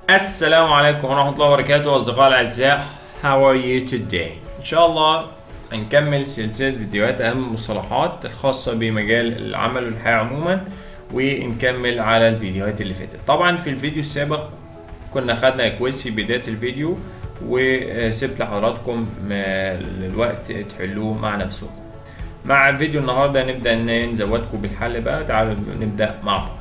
السلام عليكم ورحمة الله وبركاته أصدقائي الأعزاء How are you today؟ إن شاء الله هنكمل سلسلة فيديوهات أهم المصطلحات الخاصة بمجال العمل والحياة عموما ونكمل على الفيديوهات اللي فاتت طبعا في الفيديو السابق كنا خدنا كويس في بداية الفيديو وسبت لحضراتكم الوقت تحلوه مع نفسكم مع فيديو النهارده نبدأ نزودكم بالحل بقى تعالوا نبدأ مع بعض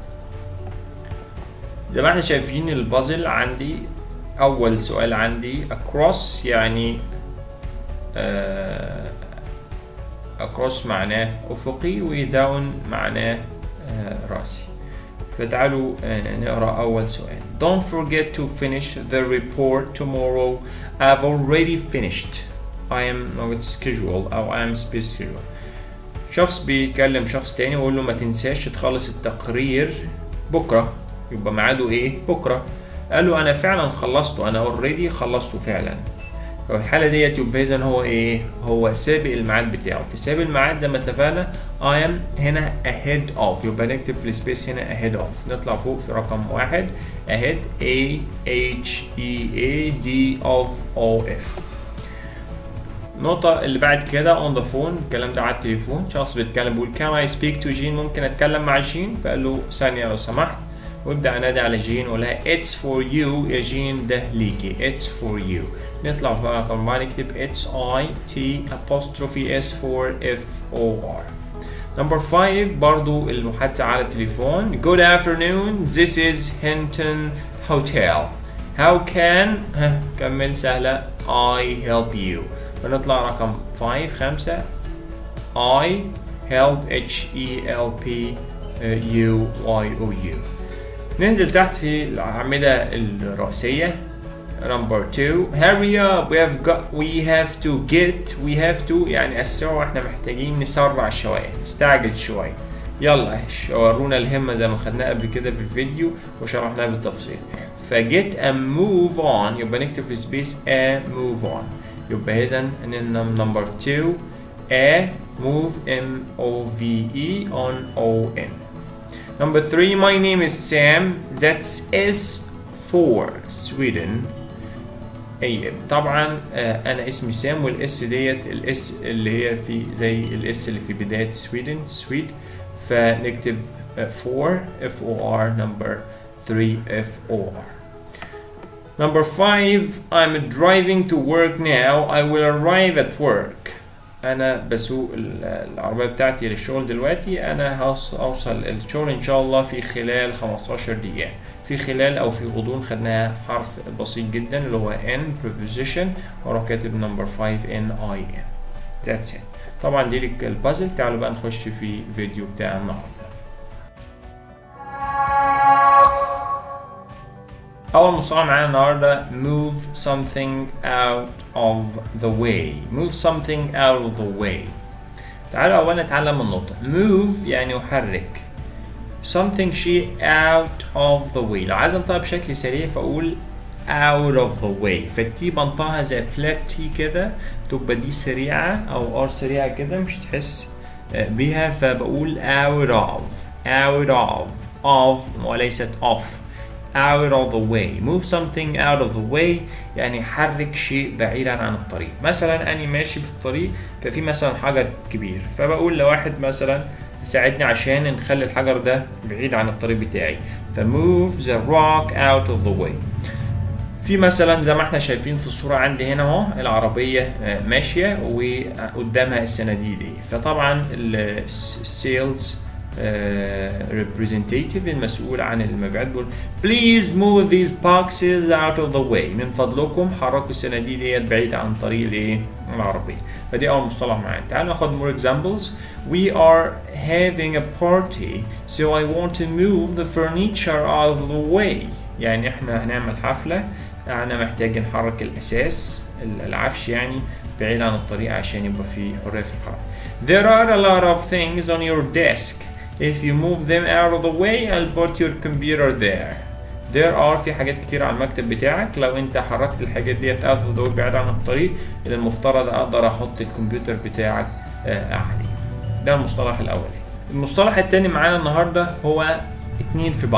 زي ما احنا شايفين البازل عندي اول سؤال عندي across يعني آه across معناه افقي وداون معناه آه راسي فتعالوا آه نقرا اول سؤال don't forget to finish the report tomorrow I've already finished I am not schedule او I am space schedule شخص بيكلم شخص تاني ويقول له ما تنساش تخلص التقرير بكره يبقى ميعاده ايه بكره قال له انا فعلا خلصته انا اوريدي خلصته فعلا ففي الحاله ديت يبقى اذا هو ايه هو سابق الميعاد بتاعه في سابق الميعاد زي ما اتفقنا I am هنا ahead of يبقى نكتب في السبيس هنا ahead of نطلع فوق في رقم واحد ahead A H E A D of O F النقطة اللي بعد كده on the phone الكلام ده على التليفون شخص بيتكلم بيقول can I speak to جين ممكن اتكلم مع جين فقال له ثانية لو سمحت وابدا انادي على جين واقول لها اتس فور يو يا جين ده ليكي اتس فور يو نطلع في رقم أربعة نكتب اتس اي تي apostrophe اس فور اف او ار نمبر 5 برضو المحادثة على التليفون Good afternoon this is Hinton Hotel How can ها كمل سهلة I help you ونطلع رقم 5 خمسة I help H E L P U Y O U ننزل تحت في الأعمدة الرئيسية number two hurry up we have got we have to get we have to يعني أسرع احنا محتاجين نسرع شوية نستعجل شوية يلا ورونا الهمة زي ما خدناها قبل كده في الفيديو وشرحناها بالتفصيل فجيت a move on يبقى نكتب في سبيس a move on يبقى إذا number two a move M O V E on O N Number three, my name is Sam. That's S for Sweden. أي طبعا آه أنا اسمي سام والإس ديت الإس اللي هي في زي الإس اللي في بداية سويدن سويد فنكتب آه for F O R number 3 F O R. Number five, I'm driving to work now. I will arrive at work. انا بسوق العربيه بتاعتي للشغل دلوقتي انا هوصل الشغل ان شاء الله في خلال 15 دقيقه في خلال او في غضون خدناها حرف بسيط جدا اللي هو n preposition واروح كاتب نمبر 5 n i n that's it طبعا دي البازل تعالوا بقى نخش في فيديو بتاع النهارده أول مصطلح معانا النهاردة move something out of the way move something out of the way تعالوا أولا نتعلم النقطة move يعني يحرك something شيء out of the way لو عايز انطقها بشكل سريع فأقول out of the way فالتي بنطقها زي flat تي كده تبقى دي سريعة أو ار سريعة كده مش تحس بيها فبقول out of out of of وليست off out of the way move something out of the way يعني حرك شيء بعيدا عن الطريق مثلا أنا ماشي في الطريق ففي مثلا حجر كبير فبقول لواحد مثلا ساعدني عشان نخلي الحجر ده بعيد عن الطريق بتاعي فmove the rock out of the way في مثلا زي ما احنا شايفين في الصورة عندي هنا اهو العربية ماشية وقدامها الصناديق دي فطبعا السيلز representative المسؤول عن المبيعات بيقول please move these boxes out of the way من فضلكم حركوا الصناديق ديت بعيد عن طريق الايه العربية فدي أول مصطلح معانا تعالوا ناخد more examples we are having a party so I want to move the furniture out of the way يعني احنا هنعمل حفلة انا محتاج نحرك الأساس العفش يعني بعيد عن الطريق عشان يبقى في حرية في الحركة There are a lot of things on your desk If you move them out of the way I'll put your computer there There are في حاجات كتير على المكتب بتاعك لو انت حركت الحاجات ديت out of the way بعيد عن الطريق المفترض اقدر احط الكمبيوتر بتاعك عليه ده المصطلح الاولي المصطلح التاني معانا النهارده هو اتنين في بعض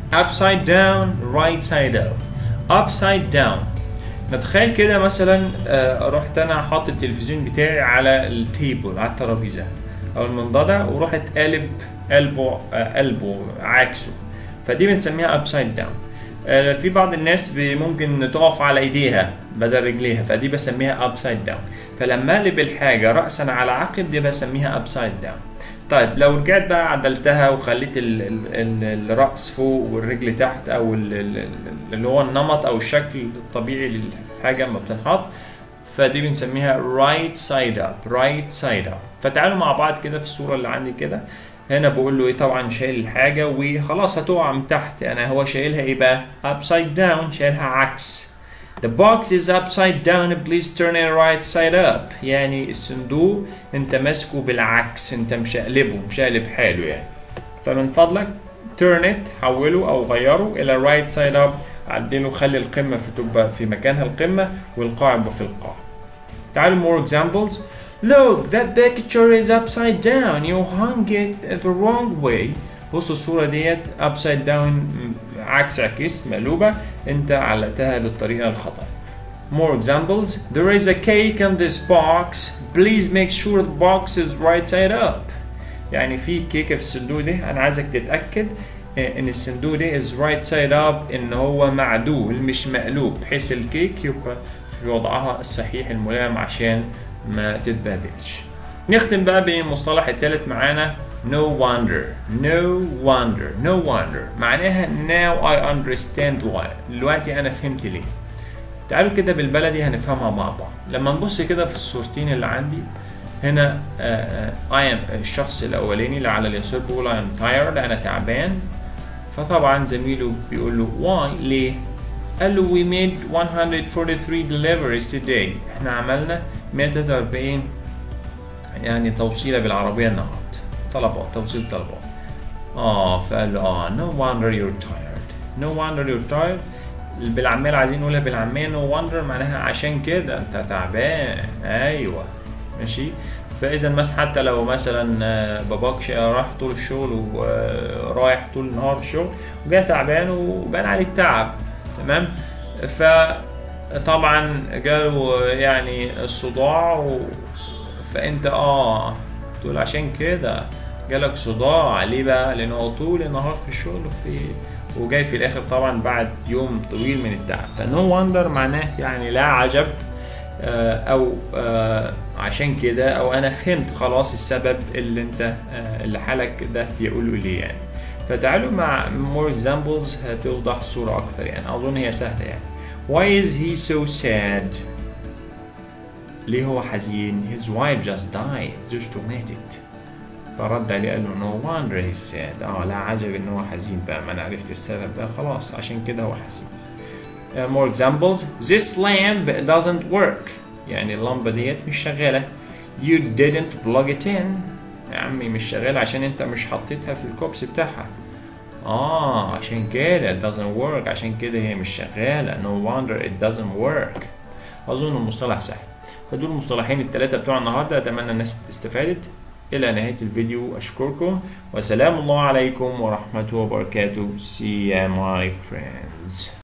upside down right side up upside down نتخيل كده مثلا آه، رحت انا حاطط التلفزيون بتاعي على التيبل على الترابيزه او المنضده ورحت قالب قلبه آه، قلبه عكسه فدي بنسميها upside down آه، في بعض الناس بي- ممكن تقف على ايديها بدل رجليها فدي بسميها upside down فلما اقلب الحاجه راسا على عقب دي بسميها upside down طيب لو رجعت بقى عدلتها وخليت ال ال ال الراس فوق والرجل تحت او ال ال ال- اللي هو النمط او الشكل الطبيعي للحاجه لما بتنحط فدي بنسميها right side up right side up فتعالوا مع بعض كده في الصوره اللي عندي كده هنا بقول له ايه طبعا شايل الحاجه وخلاص هتقع من تحت انا هو شايلها ايه بقى upside down شايلها عكس The box is upside down please turn it right side up يعني الصندوق انت ماسكه بالعكس انت مشقلبه مشقلب حاله يعني فمن فضلك turn it حوله او غيره الى right side up عدله خلي القمه في تبقى في مكانها القمه والقاع يبقى في القاع تعالوا more examples Look, that picture is upside down. You hung it the wrong way. بص الصورة ديت upside down م- عكس عكس مقلوبة انت علقتها بالطريقة الخطأ. More examples. There is a cake in this box. Please make sure the box is right side up. يعني في كيكة في الصندوق ده أنا عايزك تتأكد آه، إن الصندوق ده is right side up إن هو معدول مش مقلوب بحيث الكيك يبقى في وضعها الصحيح الملائم عشان ما تتبهدلش. نختم بقى بالمصطلح الثالث معانا no wonder no wonder no wonder معناها now I understand why دلوقتي أنا فهمت ليه. تعالوا كده بالبلدي هنفهمها مع بعض لما نبص كده في الصورتين اللي عندي هنا آه، آه، I am الشخص الأولاني اللي على اليسار بيقول I am tired أنا تعبان فطبعا زميله بيقول له why ليه؟ قال له we made 143 deliveries today احنا عملنا 143 يعني توصيلة بالعربية النهاردة طلبات توصيل طلبات اه فقال له اه no wonder you're tired no wonder you're tired بالعامية اللي عايزين نقولها بالعامية no wonder معناها عشان كده انت تعبان ايوه ماشي فاذا مثلا حتى لو مثلا آه، باباك شا- راح طول الشغل ورايح طول النهار في الشغل وجاي تعبان وبان عليه التعب تمام فطبعا جاله يعني الصداع و... فانت اه تقول عشان كده جالك صداع ليه بقى لان هو طول النهار في الشغل وفي وجاي في الاخر طبعا بعد يوم طويل من التعب فنو وندر معناه يعني لا عجب آه، او آه، عشان كده او انا فهمت خلاص السبب اللي انت آه، اللي حالك ده بيقوله ليه يعني فتعالوا مع more examples هتوضح الصورة أكتر يعني أظن هي سهلة يعني Why is he so sad؟ ليه هو حزين؟ His wife just died زوجته ماتت فرد عليه قال له no wonder he's sad اه لا عجب ان هو حزين بقى ما انا عرفت السبب بقى خلاص عشان كده هو حزين Uh, more examples this lamp doesn't work يعني اللمبة ديت مش شغالة you didn't plug it in يا عمي مش شغالة عشان انت مش حطيتها في الكوبس بتاعها اه عشان كده it doesn't work عشان كده هي مش شغالة no wonder it doesn't work أظن المصطلح سهل فدول المصطلحين الثلاثة بتوع النهاردة أتمنى الناس استفادت إلى نهاية الفيديو أشكركم وسلام الله عليكم ورحمته وبركاته see ya my friends